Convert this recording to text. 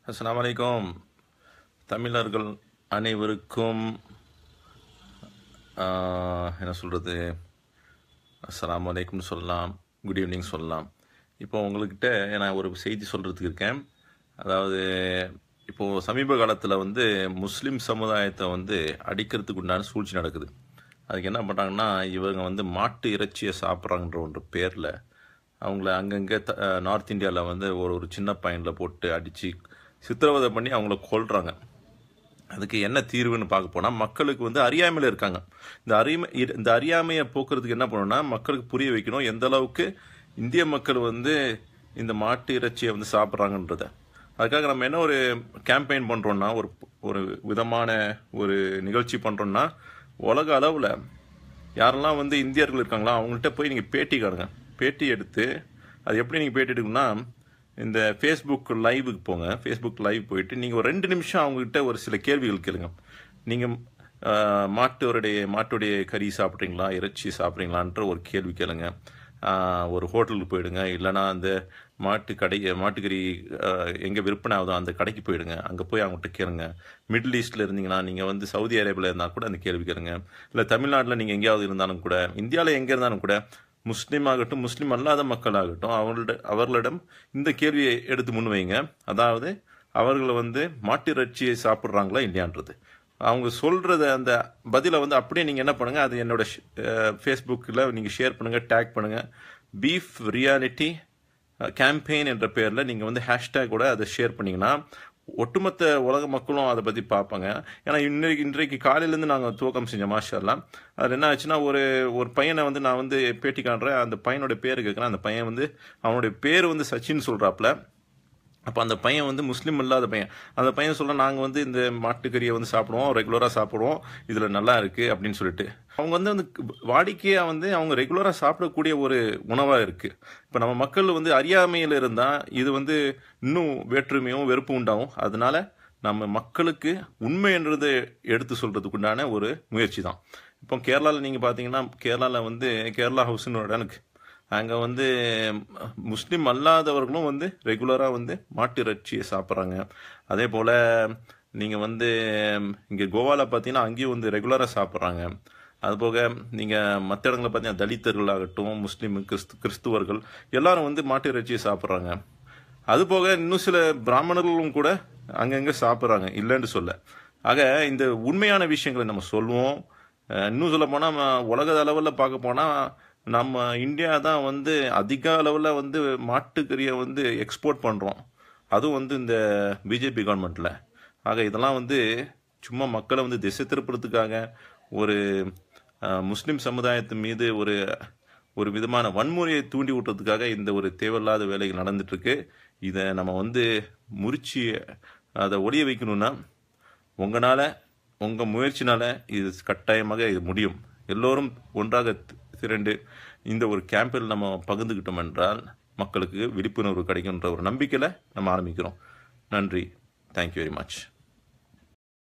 அஸ்ஸலாமு அலைக்கும் தமிழர்கள் அனைவருக்கும் ஆஹ், என்ன சொல்கிறது அஸ்ஸலாமு அலைக்கும்னு சொல்லலாம் குட் ஈவினிங் சொல்லலாம் இப்போ உங்கள்கிட்ட நான் ஒரு செய்தி சொல்கிறதுக்கு இருக்கேன் அதாவது இப்போது சமீப காலத்தில் வந்து முஸ்லீம் சமுதாயத்தை வந்து அடிக்கிறதுக்கு உண்டான சூழ்ச்சி நடக்குது அதுக்கு என்ன பண்ணுறாங்கன்னா இவங்க வந்து மாட்டு இறைச்சியை சாப்பிட்றாங்கன்ற ஒன்று பேரில் அவங்கள அங்கங்கே த நார்த் இந்தியாவில் வந்து ஒரு ஒரு சின்ன பையனில் போட்டு அடித்து சித்திரவதை பண்ணி அவங்கள கொல்றாங்க அதுக்கு என்ன தீர்வுன்னு பார்க்க போனால் மக்களுக்கு வந்து அறியாமையில் இருக்காங்க இந்த அறிமை இ- இந்த அறியாமையை போக்குறதுக்கு என்ன பண்ணணும்னா மக்களுக்கு புரிய வைக்கணும் எந்த அளவுக்கு இந்திய மக்கள் வந்து இந்த மாட்டு இறைச்சியை வந்து சாப்பிட்றாங்கன்றத அதுக்காக நம்ம என்ன ஒரு கேம்பெயின் பண்ணுறோம்னா ஒரு ஒரு விதமான ஒரு நிகழ்ச்சி பண்ணுறோம்னா உலக அளவில் யாரெல்லாம் வந்து இந்தியர்கள் இருக்காங்களோ அவங்கள்ட்ட போய் நீங்கள் பேட்டி காணுங்க பேட்டி எடுத்து அது எப்படி நீங்கள் பேட்டி எடுக்கணும்னா இந்த ஃபேஸ்புக் லைவுக்கு போங்க ஃபேஸ்புக் லைவ் போயிட்டு நீங்கள் ஒரு ரெண்டு நிமிஷம் அவங்ககிட்ட ஒரு சில கேள்விகள் கேளுங்க நீங்கள் மாட்டோருடைய மாட்டுடைய கறி சாப்பிட்றீங்களா இறைச்சி சாப்பிட்றீங்களான்ற ஒரு கேள்வி கேளுங்க ஆஹ், ஒரு ஹோட்டலுக்கு போயிடுங்க இல்லைன்னா அந்த மாட்டு கடை மாட்டுக்கறி எங்கே விற்பனை ஆகுதோ அந்த கடைக்கு போயிடுங்க அங்கே போய் அவங்ககிட்ட கேளுங்க மிடில் ஈஸ்டில் இருந்தீங்கன்னா நீங்கள் வந்து சவுதி அரேபியாவில் இருந்தால் கூட அந்த கேள்வி கேளுங்க இல்லை தமிழ்நாட்டில் நீங்கள் எங்கேயாவது இருந்தாலும் கூட இந்தியாவில் எங்கே இருந்தாலும் கூட முஸ்லீம் ஆகட்டும் முஸ்லீம் அல்லாத மக்களாகட்டும் அவர்களோட அவர்களிடம் இந்த கேள்வியை எடுத்து முன்வைங்க அதாவது அவர்களை வந்து மாட்டு இறைச்சியை சாப்பிட்றாங்களா இல்லையான்றது அவங்க சொல்கிறத அந்த பதிலை வந்து அப்படியே நீங்கள் என்ன பண்ணுங்கள் அது என்னோட ஃபேஸ்புக்கில் நீங்கள் ஷேர் பண்ணுங்கள் டேக் பண்ணுங்கள் பீஃப் ரியாலிட்டி கேம்பெயின் என்ற பேரில் நீங்கள் வந்து ஹேஷ்டேக்கோட அதை ஷேர் பண்ணிங்கன்னா ஒட்டுமொத்த உலக மக்களும் அதை பற்றி பார்ப்பாங்க ஏன்னா இன்னைக்கு இன்றைக்கு காலையிலேருந்து நாங்கள் துவக்கம் செஞ்சோம் மாஷல்லாம் அதில் என்ன ஆச்சுன்னா ஒரு ஒரு பையனை வந்து நான் வந்து பேட்டி காண்றேன் அந்த பையனோட பேர் கேட்குறேன் அந்த பையன் வந்து அவனுடைய பேர் வந்து சச்சின் சொல்கிறாப்புல அப்போ அந்த பையன் வந்து முஸ்லீம் இல்லாத பையன் அந்த பையன் சொல்ல நாங்கள் வந்து இந்த மாட்டுக்கறியை வந்து சாப்பிடுவோம் ரெகுலராக சாப்பிடுவோம் இதில் நல்லா இருக்குது அப்படின்னு சொல்லிட்டு அவங்க வந்து வந்து வாடிக்கையாக வந்து அவங்க ரெகுலராக சாப்பிடக்கூடிய ஒரு உணவாக இருக்குது இப்போ நம்ம மக்கள் வந்து அறியாமையில் இருந்தால் இது வந்து இன்னும் வேற்றுமையும் வெறுப்பும் உண்டாகும் அதனால நம்ம மக்களுக்கு உண்மைன்றதை எடுத்து சொல்கிறதுக்குண்டான ஒரு முயற்சி தான் இப்போ கேரளாவில் நீங்கள் பார்த்தீங்கன்னா கேரளாவில் வந்து கேரளா ஹவுஸ்னு ஒரு இடம் இருக்கு அங்கே வந்து முஸ்லீம் அல்லாதவர்களும் வந்து ரெகுலராக வந்து மாட்டு இறைச்சியை சாப்பிட்றாங்க அதே போல் நீங்கள் வந்து இங்கே கோவாவில் பார்த்தீங்கன்னா அங்கேயும் வந்து ரெகுலராக சாப்பிட்றாங்க அதுபோக நீங்கள் மற்ற இடங்களில் பார்த்தீங்கன்னா தலித்தர்கள் ஆகட்டும் முஸ்லீம் கிறிஸ்து கிறிஸ்துவர்கள் எல்லாரும் வந்து மாட்டு இறைச்சியை சாப்பிட்றாங்க அது போக இன்னும் சில பிராமணர்களும் கூட அங்கங்கே சாப்பிட்றாங்க இல்லைன்னு சொல்ல ஆக இந்த உண்மையான விஷயங்களை நம்ம சொல்லுவோம் அஹ் இன்னும் சொல்ல போனால் உலக அளவில் பார்க்க போனால் நம்ம இந்தியா தான் வந்து அதிக அளவில் வந்து மாட்டுக்கறியை வந்து எக்ஸ்போர்ட் பண்ணுறோம் அதுவும் வந்து இந்த பிஜேபி கவர்மெண்ட்டில் ஆக இதெல்லாம் வந்து சும்மா மக்களை வந்து திசை திருப்புறதுக்காக ஒரு அஹ், முஸ்லிம் சமுதாயத்து மீது ஒரு ஒரு விதமான வன்முறையை தூண்டி விட்டுறதுக்காக இந்த ஒரு தேவையில்லாத வேலைகள் நடந்துட்டு இருக்கு இதை நம்ம வந்து முறிச்சு அதை ஒளிய வைக்கணும்னா உங்களால் உங்கள் முயற்சினால இது கட்டாயமாக இது முடியும் எல்லோரும் ஒன்றாக தி- திரண்டு இந்த ஒரு கேம்பில் நம்ம பகிர்ந்துக்கிட்டோம் என்றால் மக்களுக்கு விழிப்புணர்வு கிடைக்குன்ற ஒரு நம்பிக்கையில் நம்ம ஆரம்பிக்கிறோம் நன்றி தேங்க்யூ வெரி மச்